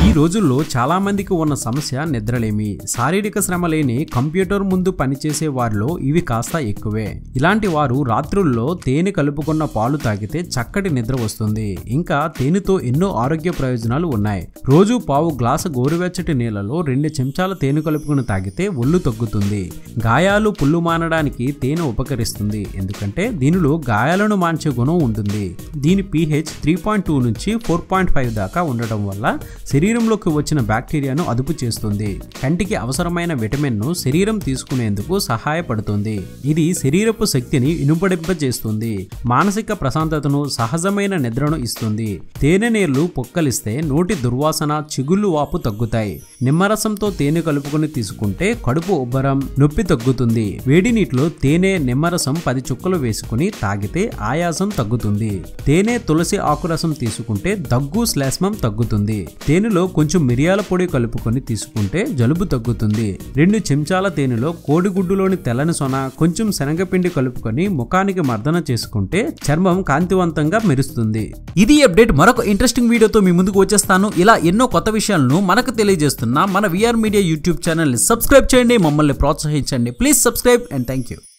ఈ రోజుల్లో చాలా మందికి ఉన్న సమస్య నిద్రలేమి శారీరక శ్రమ లేని కంప్యూటర్ ముందు పనిచేసే వారిలో ఇవి కాస్త ఎక్కువే ఇలాంటి వారు రాత్రుల్లో తేనె కలుపుకున్న పాలు తాగితే చక్కటి నిద్ర వస్తుంది ఇంకా తేనెతో ఎన్నో ఆరోగ్య ప్రయోజనాలు ఉన్నాయి రోజు పావు గ్లాసు గోరువెచ్చటి నీళ్ళలో రెండు చెంచాల తేనె కలుపుకుని తాగితే ఒళ్ళు తగ్గుతుంది గాయాలు పుల్లు మానడానికి తేనె ఉపకరిస్తుంది ఎందుకంటే దీనిలో గాయాలను మాంచే గుణం ఉంటుంది దీని pH త్రీ పాయింట్ టూ నుంచి ఫోర్ పాయింట్ ఫైవ్ దాకా ఉండటం వల్ల శరీరంలోకి వచ్చిన బ్యాక్టీరియాను అదుపు చేస్తుంది కంటికి అవసరమైన విటమిన్ ను శరీరం తీసుకునేందుకు సహాయపడుతుంది ఇది శరీరపు శక్తిని ఇనుపడింపజేస్తుంది మానసిక ప్రశాంతతను సహజమైన నిద్రను ఇస్తుంది తేనె నీళ్లు పొక్కలిస్తే నోటి దుర్వాసన చిగుళ్ళు వాపు తగ్గుతాయి నిమ్మరసంతో తేనె కలుపుకొని తీసుకుంటే కడుపు ఉబ్బరం నొప్పి తగ్గుతుంది వేడి నీటిలో తేనె నిమ్మరసం పది చుక్కలు వేసుకుని తాగితే ఆయాసం తగ్గుతుంది తేనె తులసి ఆకురసం తీసుకుంటే దగ్గు శ్లేష్మం తగ్గుతుంది తేనెలో కొంచెం మిరియాల పొడి కలుపుకొని తీసుకుంటే జలుబు తగ్గుతుంది రెండు చెంచాల తేనెలో కోడిగుడ్డులోని తెల్లని సొన కొంచెం శనగపిండి కలుపుకొని ముఖానికి మర్దన చేసుకుంటే చర్మం కాంతివంతంగా మెరుస్తుంది ఇది అప్డేట్ మరొక ఇంట్రెస్టింగ్ వీడియోతో మీ ముందుకు వచ్చేస్తాను ఇలా ఎన్నో కొత్త విషయాలను మనకు తెలియజేస్తున్న మన విఆర్ మీడియా యూట్యూబ్ ఛానల్ని సబ్స్క్రైబ్ చేయండి మమ్మల్ని ప్రోత్సహించండి please subscribe and thank you